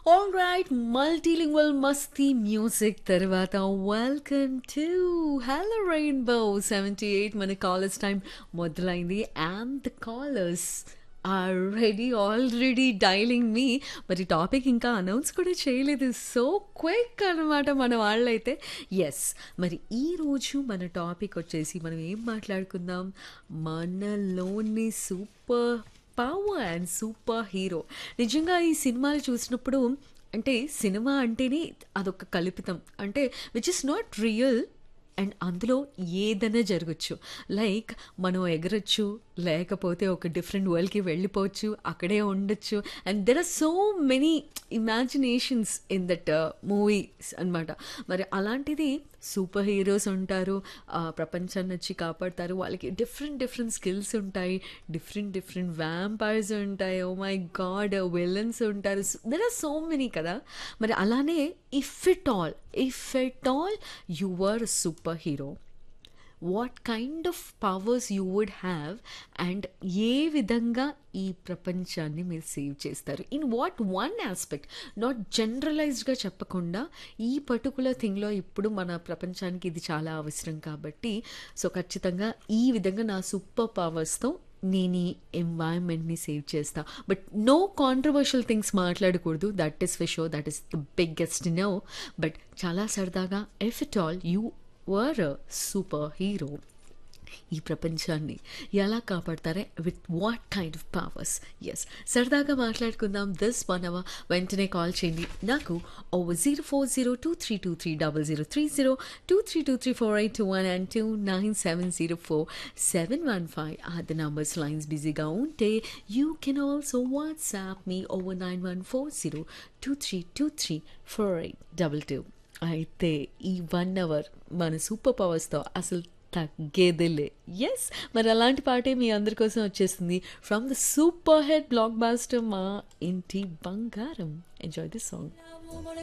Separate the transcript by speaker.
Speaker 1: all right multilingual Masti music తర్వాత welcome to hello Rainbow seventy eight మన callers time మొదలైంది and the callers are ready already dialing మీ మరి topic ఇంకా announce కూడా చేయలేదు సో క్విక్ అనమాట మన వాళ్ళైతే ఎస్ మరి ఈరోజు మన టాపిక్ వచ్చేసి మనం ఏం మాట్లాడుకుందాం మనలోని super power and super hero నిజంగా ఈ సినిమాలు చూసినప్పుడు అంటే సినిమా అంటేనే అదొక కల్పితం అంటే which is not real and అందులో ఏదైనా జరగచ్చు లైక్ మనం ఎగరొచ్చు లేకపోతే ఒక డిఫరెంట్ వరల్డ్కి వెళ్ళిపోవచ్చు అక్కడే ఉండొచ్చు and there are so many imaginations in that movies అనమాట మరి అలాంటిది సూపర్ హీరోస్ ఉంటారు ఆ, ప్రపంచాన్ని వచ్చి కాపాడతారు వాళ్ళకి డిఫరెంట్ డిఫరెంట్ స్కిల్స్ ఉంటాయి డిఫరెంట్ డిఫరెంట్ వ్యాంపైర్స్ ఉంటాయి ఓ మై గాడ్ విలన్స్ ఉంటారు దెర్ ఆర్ సో మెనీ కదా మరి అలానే if it all if it all you are super hero what kind of powers you would have and ఏ విధంగా ఈ ప్రపంచాన్ని మీరు సేవ్ చేస్తారు in what one aspect not జనరలైజ్డ్గా చెప్పకుండా ఈ పర్టికులర్ థింగ్లో ఇప్పుడు మన ప్రపంచానికి ఇది చాలా అవసరం కాబట్టి సో ఖచ్చితంగా ఈ విధంగా నా సూపర్ పవర్స్తో నేను ఈ ఎన్వైరన్మెంట్ని సేవ్ చేస్తా బట్ నో కాంట్రవర్షియల్ థింగ్స్ మాట్లాడకూడదు that is for show that is the biggest no but చాలా సరదాగా if it all you were super hero ఈ ప్రపంచాన్ని ఎలా కాపాడతారే with what kind of powers yes సరదాగా మాట్లాడుకుందాం దిస్ వన్ అవర్ వెంటనే కాల్ చేయండి నాకు over zero four zero two three two three double zero three zero two three two three four eight two one and two nine seven zero four seven one five అది numbers lines బిజీగా ఉంటే you can also WhatsApp me over nine one four zero two three two three four eight double two అయితే ఈ one hour మన super పవర్స్తో అసలు తగ్గేదేలే yes మరి అలాంటి పాటే మీ అందరి కోసం వచ్చేస్తుంది from the super hit blockbuster Maa Inti బంగారం ఎంజాయ్ ది సాంగ్